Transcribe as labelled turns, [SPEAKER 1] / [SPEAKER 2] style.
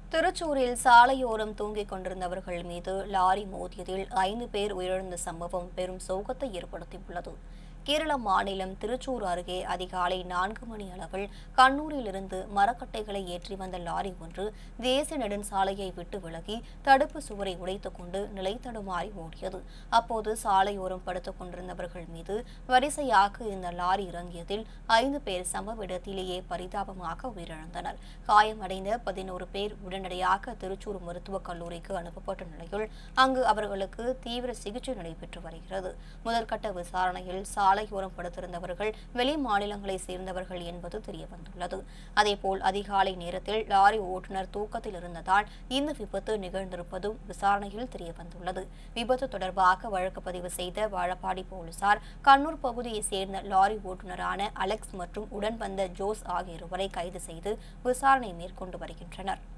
[SPEAKER 1] திருச்சூரில் சாலையோரம் தூங்கிக் கொண்டிருந்தவர்கள் மீது லாரி மோதியதில் ஐந்து பேர் உயிரிழந்த சம்பவம் பெரும் சோகத்தை ஏற்படுத்தியுள்ளது கேரள மாநிலம் திருச்சூர் அருகே அதிகாலை நான்கு மணி அளவில் கண்ணூரிலிருந்து மரக்கட்டைகளை ஏற்றி வந்த லாரி ஒன்று தேசிய நெடுஞ்சாலையை விட்டு விலகி தடுப்பு சுவரை உடைத்துக் கொண்டு நிலை தடுமாறி ஓடியது அப்போது சாலையோரம் படுத்துக் கொண்டிருந்தவர்கள் மீது வரிசையாக இந்த லாரி இறங்கியதில் ஐந்து பேர் சம்பவ இடத்திலேயே பரிதாபமாக உயிரிழந்தனர் காயமடைந்த பதினோரு பேர் உடனடியாக திருச்சூர் மருத்துவக் கல்லூரிக்கு அனுப்பப்பட்ட நிலையில் அங்கு அவர்களுக்கு தீவிர சிகிச்சை நடைபெற்று வருகிறது முதற்கட்ட விசாரணையில் சாலையோரம் படுத்திருந்தவர்கள் வெளி மாநிலங்களைச் சேர்ந்தவர்கள் என்பது தெரியவந்துள்ளது அதேபோல் அதிகாலை நேரத்தில் லாரி ஓட்டுநர் தூக்கத்தில் இருந்ததால் இந்த விபத்து நிகழ்ந்திருப்பதும் விசாரணையில் தெரியவந்துள்ளது விபத்து தொடர்பாக வழக்கு பதிவு செய்த வாழப்பாடி போலீசார் கண்ணூர் பகுதியைச் சேர்ந்த லாரி ஓட்டுநரான அலெக்ஸ் மற்றும் உடன் வந்த ஜோஸ் ஆகிய இருவரை கைது செய்து விசாரணை மேற்கொண்டு வருகின்றனர்